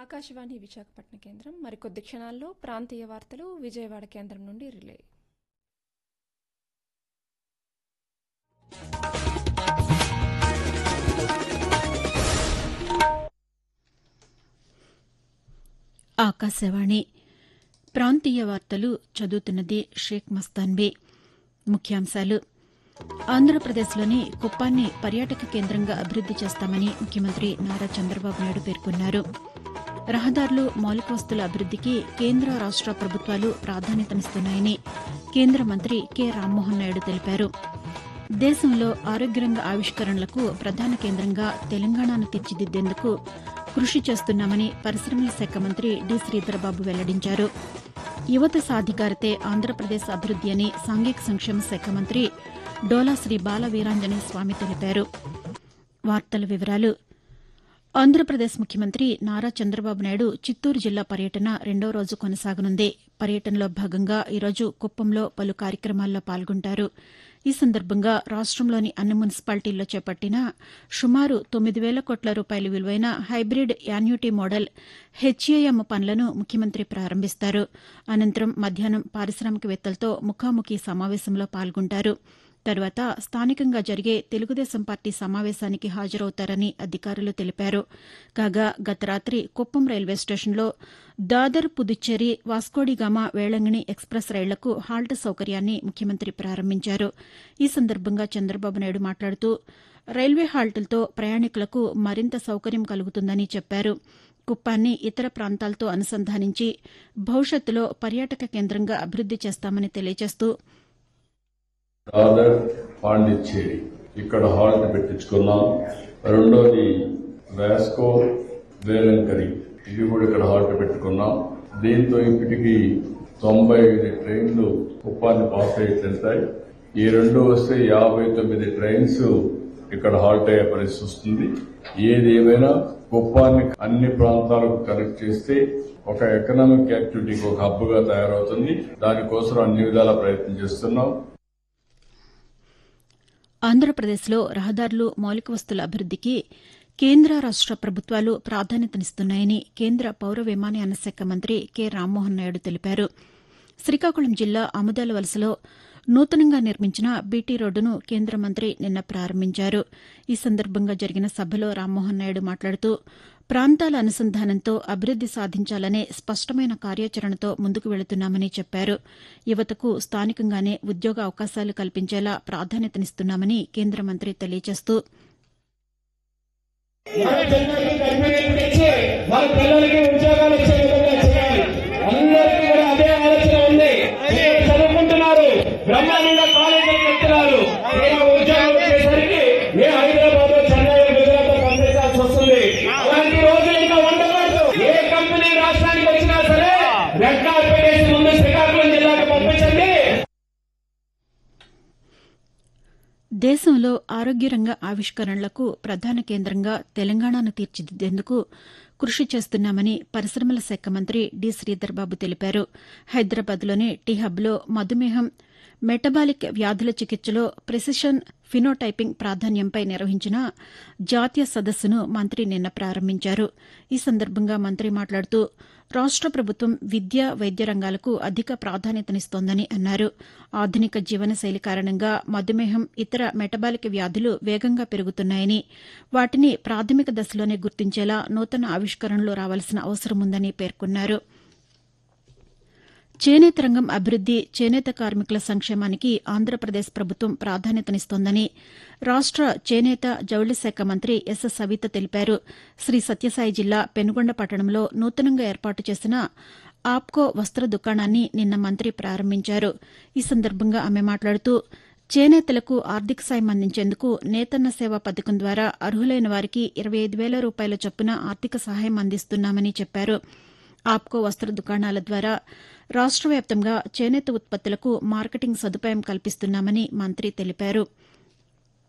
ఆకాశవాణి విశాఖపట్నం కేంద్రం మరికొద్ది క్షణాల్లో ప్రాంతీయ వార్తలు విజయవాడ కేంద్రం నుండి రిలే ఆకాశవాణి ప్రాంతీయ వార్తలు చదువుతున్నది షేక్ మస్తాన్బీ ముఖ్యాంశాలు ఆంధ్రప్రదేశ్లోని కుప్పాన్ని పర్యాటక కేంద్రంగా అభివృద్ది చేస్తామని ముఖ్యమంత్రి నారా చంద్రబాబు నాయుడు పేర్కొన్నారు రహదారులు మౌలిక వస్తుల అభివృద్దికి కేంద్ర రాష్ట ప్రభుత్వాలు ప్రాధాన్యతనిస్తున్నాయని కేంద్ర మంత్రి కె రామ్మోహన్ నాయుడు తెలిపారు దేశంలో ఆరోగ్యరంగ ఆవిష్కరణలకు ప్రధాన కేంద్రంగా తెలంగాణను తీర్చిదిద్దేందుకు కృషి చేస్తున్నామని పరిశ్రమల శాఖ మంత్రి డి శ్రీధరబాబు వెల్లడించారు యువత సాధికారతే ఆంధ్రప్రదేశ్ అభివృద్ది అని సాంఘిక సంక్షేమ శాఖ మంత్రి డోలా శ్రీ బాల వీరాంజనేయ స్వామి తెలిపారు వార్తల వివరాలు ఆంధ్రప్రదేశ్ ముఖ్యమంత్రి నారా చంద్రబాబు నాయుడు చిత్తూరు జిల్లా పర్యటన రెండో రోజు కొనసాగనుంది పర్యటనలో భాగంగా ఈరోజు కుప్పంలో పలు కార్యక్రమాల్లో పాల్గొంటారు ఈ సందర్భంగా రాష్టంలోని అన్ని మున్సిపాలిటీల్లో చేపట్టిన సుమారు తొమ్మిది వేల కోట్ల రూపాయల విలువైన హైబ్రిడ్ యాన్యుటీ మోడల్ హెచ్ఏఎం పనులను ముఖ్యమంత్రి ప్రారంభిస్తారు అనంతరం మధ్యాహ్నం పారిశ్రామికవేత్తలతో ముఖాముఖి సమావేశంలో పాల్గొంటారు తర్వాత స్థానికంగా జరిగే తెలుగుదేశం పార్టీ సమావేశానికి హాజరవుతారని అధికారులు తెలిపారు కాగా గత రాత్రి కుప్పం రైల్వే స్టేషన్లో దాదర్ పుదుచ్చేరి వాస్కోడిగామా వేళంగిణి ఎక్స్ప్రెస్ రైళ్లకు హాల్ట్ సౌకర్యాన్ని ముఖ్యమంత్రి ప్రారంభించారు ఈ సందర్భంగా చంద్రబాబు నాయుడు మాట్లాడుతూ రైల్వే హాల్టులతో ప్రయాణికులకు మరింత సౌకర్యం కలుగుతుందని చెప్పారు కుప్పాన్ని ఇతర ప్రాంతాలతో అనుసంధానించి భవిష్యత్తులో పర్యాటక కేంద్రంగా అభివృద్ది చేస్తామని తెలియజేస్తూ దాదర్ పాండిచ్చేరి ఇక్కడ హాల్ట్ పెట్టించుకున్నాం రెండోది వాస్కో వేలంకరి ఇది కూడా ఇక్కడ హాల్ట్ పెట్టుకున్నాం దీంతో ఇప్పటికి తొంభై ఐదు ట్రైన్లు కుప్పాన్ని పాస్ అయ్యి వెళ్తాయి ఈ రెండు వస్తే యాభై తొమ్మిది ట్రైన్స్ ఇక్కడ హాల్ట్ అయ్యే పరిస్థితి వస్తుంది ఏది ఏమైనా కుప్పాన్ని అన్ని ప్రాంతాలకు కనెక్ట్ చేస్తే ఒక ఎకనామిక్ యాక్టివిటీకి ఒక హబ్ గా తయారవుతుంది దానికోసం అన్ని విధాల ప్రయత్నం చేస్తున్నాం ఆంధ్రప్రదేశ్లో రహదారులు మౌలిక వస్తుల అభివృద్దికి కేంద్ర రాష్ట ప్రభుత్వాలు ప్రాధాన్యతనిస్తున్నాయని కేంద్ర పౌర విమానయాన శాఖ మంత్రి కె రామ్మోహన్ నాయుడు తెలిపారు శ్రీకాకుళం జిల్లా ఆముదాల వలసలో నూతనంగా నిర్మించిన బీటీ రోడ్డును కేంద్ర మంత్రి నిన్న ప్రారంభించారు ఈ సందర్భంగా జరిగిన సభలో రామ్మోహన్ నాయుడు మాట్లాడుతూ ప్రాంతాల అనుసంధానంతో అభివృద్ది సాధించాలనే స్పష్టమైన కార్యాచరణతో ముందుకు వెళుతున్నామని చెప్పారు యువతకు స్థానికంగానే ఉద్యోగ అవకాశాలు కల్పించేలా ప్రాధాన్యతనిస్తున్నామని కేంద్ర మంత్రి తెలియజేస్తూ మన పిల్లలకి కంపెనీలు తెచ్చి మన పిల్లలకి ఉద్యోగాలు ఇచ్చే విధంగా చేయాలి అందరికీ కూడా అదే ఆలోచన ఉంది పిల్లలు చదువుకుంటున్నారు బ్రహ్మాండంగా కాలేజీలు కడుతున్నారు తీరా ఉద్యోగం వచ్చేసరికి ఏ హైదరాబాద్ చెన్నై గుజరాత్ పంపించాల్సి వస్తుంది అలాంటి రోజులు ఇంకా ఉండకూడదు ఏ కంపెనీ రాష్ట్రానికి వచ్చినా సరే రెడ్ కార్పెట్ వేసి ముందు శ్రీకాకుళం జిల్లాకు పంపించండి దేశంలో ఆరోగ్యరంగ ఆవిష్కరణలకు ప్రధాన కేంద్రంగా తెలంగాణను తీర్చిదిద్దేందుకు కృషి చేస్తున్నామని పరిశ్రమల శాఖ మంత్రి డి శ్రీధర్బాబు తెలిపారు హైదరాబాద్లోని టీ హబ్లో మధుమేహం మెటబాలిక్ వ్యాధుల చికిత్సలో ప్రెసిషన్ ఫినోటైపింగ్ ప్రాధాన్యంపై నిర్వహించిన జాతీయ సదస్సును మంత్రి నిన్న ప్రారంభించారు ఈ సందర్భంగా మంత్రి మాట్లాడుతూ రాష్ట ప్రభుత్వం విద్య వైద్య రంగాలకు అధిక ప్రాధాన్యతనిస్తోందని అన్నారు ఆధునిక జీవనశైలి కారణంగా మధుమేహం ఇతర మెటబాలిక్ వ్యాధులు వేగంగా పెరుగుతున్నాయని వాటిని ప్రాథమిక దశలోనే గుర్తించేలా నూతన ఆవిష్కరణలు రావాల్సిన అవసరం ఉందని పేర్కొన్నారు చేనేత రంగం అభివృద్ది చేనేత కార్మికుల సంక్షేమానికి ఆంధ్రప్రదేశ్ ప్రభుత్వం ప్రాధాన్యతనిస్తోందని రాష్ట చేనేత జౌళి శాఖ మంత్రి ఎస్ సవిత తెలిపారు శ్రీ సత్యసాయి జిల్లా పెనుగొండ పట్టణంలో నూతనంగా ఏర్పాటు చేసిన ఆప్కో వస్త్ర దుకాణాన్ని నిన్న మంత్రి ప్రారంభించారు ఈ సందర్భంగా ఆమె మాట్లాడుతూ చేనేతలకు ఆర్థిక సాయం అందించేందుకు నేతన్న సేవ పథకం ద్వారా అర్హులైన వారికి ఇరవై ఐదు వేల రూపాయల చొప్పున ఆర్థిక సహాయం అందిస్తున్నామని చెప్పారు ఆప్కో వస్త్ర దుకాణాల ద్వారా రాష్ట వ్యాప్తంగా చేనేత ఉత్పత్తులకు మార్కెటింగ్ సదుపాయం కల్పిస్తున్నామని మంత్రి తెలిపారు